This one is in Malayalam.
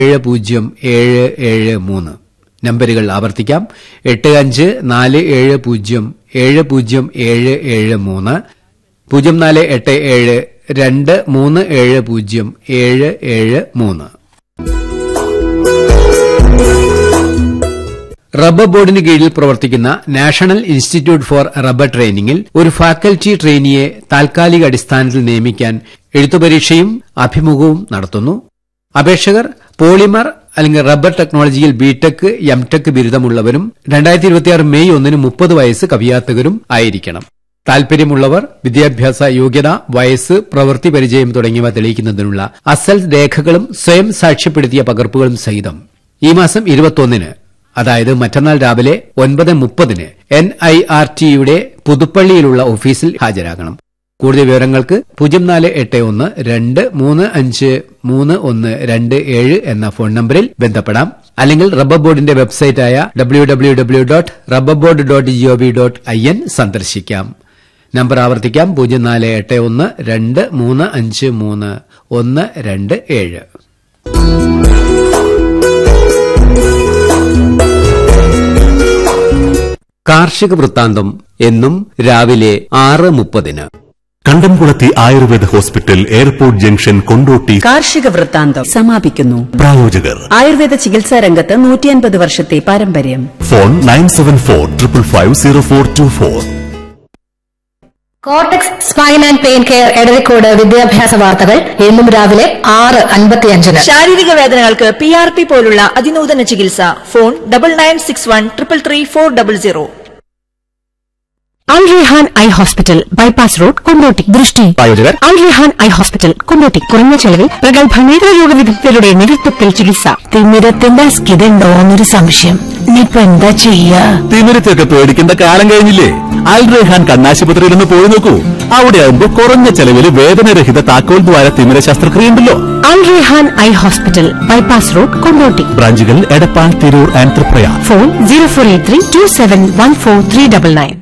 ഏഴ് പൂജ്യം ഏഴ് ഏഴ് മൂന്ന് നമ്പരുകൾ ആവർത്തിക്കാം എട്ട് അഞ്ച് നാല് ഏഴ് പൂജ്യം ഏഴ് പൂജ്യം ഏഴ് ഏഴ് മൂന്ന് പൂജ്യം നാല് എട്ട് ഏഴ് രണ്ട് മൂന്ന് ഏഴ് പൂജ്യം ഏഴ് ഏഴ് മൂന്ന് റബ്ബർ ബോർഡിന് കീഴിൽ പ്രവർത്തിക്കുന്ന നാഷണൽ ഇൻസ്റ്റിറ്റ്യൂട്ട് ഫോർ റബ്ബർ ട്രെയിനിങ്ങിൽ ഒരു ഫാക്കൽറ്റി ട്രെയിനിയെ താൽക്കാലിക അടിസ്ഥാനത്തിൽ നിയമിക്കാൻ എഴുത്തുപരീക്ഷയും അഭിമുഖവും നടത്തുന്നു അപേക്ഷകർ പോളിമർ അല്ലെങ്കിൽ റബ്ബർ ടെക്നോളജിയിൽ ബിടെക് എംടെക് ബിരുദമുള്ളവരും രണ്ടായിരത്തി ഇരുപത്തിയാറ് മെയ് ഒന്നിന് മുപ്പത് വയസ്സ് കവിയാത്തവരും ആയിരിക്കണം താൽപര്യമുള്ളവർ വിദ്യാഭ്യാസ യോഗ്യത വയസ്സ് പ്രവൃത്തി പരിചയം തുടങ്ങിയവ തെളിയിക്കുന്നതിനുള്ള അസൽ രേഖകളും സ്വയം സാക്ഷ്യപ്പെടുത്തിയ പകർപ്പുകളും സഹിതം ഈ മാസം ഇരുപത്തൊന്നിന് അതായത് മറ്റന്നാൾ രാവിലെ ഒൻപത് മുപ്പതിന് എൻ ഐ ആർ ടിയുടെ പുതുപ്പള്ളിയിലുള്ള ഓഫീസിൽ ഹാജരാകണം കൂടുതൽ വിവരങ്ങൾക്ക് പൂജ്യം നാല് എട്ട് ഒന്ന് രണ്ട് മൂന്ന് അഞ്ച് മൂന്ന് ഒന്ന് രണ്ട് ഏഴ് എന്ന ഫോൺ നമ്പറിൽ ബന്ധപ്പെടാം അല്ലെങ്കിൽ റബ്ബർ ബോർഡിന്റെ വെബ്സൈറ്റായ W W W dot rubber board dot GOV dot I N സന്ദർശിക്കാം നമ്പർ ആവർത്തിക്കാം പൂജ്യം നാല് എട്ട് ഒന്ന് രണ്ട് മൂന്ന് അഞ്ച് മൂന്ന് ഒന്ന് രണ്ട് ഏഴ് കാർഷിക വൃത്താന്തം എന്നും രാവിലെ ആറ് മുപ്പതിന് Kandamkulathi Ayurveda hospital airport junction Kondotty കാർഷിക വൃത്താന്തം സമാപിക്കുന്നു പ്രായോജകർ ആയുർവേദ ചികിത്സാ രംഗത്ത് നൂറ്റിയൻപത് വർഷത്തെ പാരമ്പര്യം phone nine seven four triple five zero four two four cortex spine and pain care Edarikode വിദ്യാഭ്യാസ വാർത്തകൾ എന്നും രാവിലെ ആറ് അൻപത്തിയഞ്ചിന് ശാരീരിക വേദനകൾക്ക് പി ആർ പി പോലുള്ള അതിനൂതന ചികിത്സ phone double nine six one triple three four double zero Al Rihan eye hospital bypass road Kondotty ദൃഷ്ടി പ്രായോജകർ Al Rihan eye hospital Kondotty കുറഞ്ഞ ചെലവിൽ പ്രഗത്ഭ നേത്രരോഗ വിദഗ്ധരുടെ നേതൃത്വത്തിൽ ചികിത്സ തിമിരത്തിന്റെ സ്കിതുണ്ടോ എന്നൊരു സംശയം ഇനിയിപ്പോ എന്താ ചെയ്യാ തിമിരത്തൊക്കെ പേടിക്കേണ്ട കാലം കഴിഞ്ഞില്ലേ അൽ റെഹാൻ കണ്ണാശുപത്രിയിൽ ഒന്ന് പോയി നോക്കൂ അവിടെ ആവുമ്പോ കുറഞ്ഞ ചെലവിൽ വേദനരഹിത താക്കോൽ ദ്വാര തിമിര ശസ്ത്രക്രിയ ഉണ്ടല്ലോ Al Rihan eye hospital bypass road Kondotty ബ്രാഞ്ചുകൾ Edappal Tirur and Triprayar phone zero four eight three two seven one four three double nine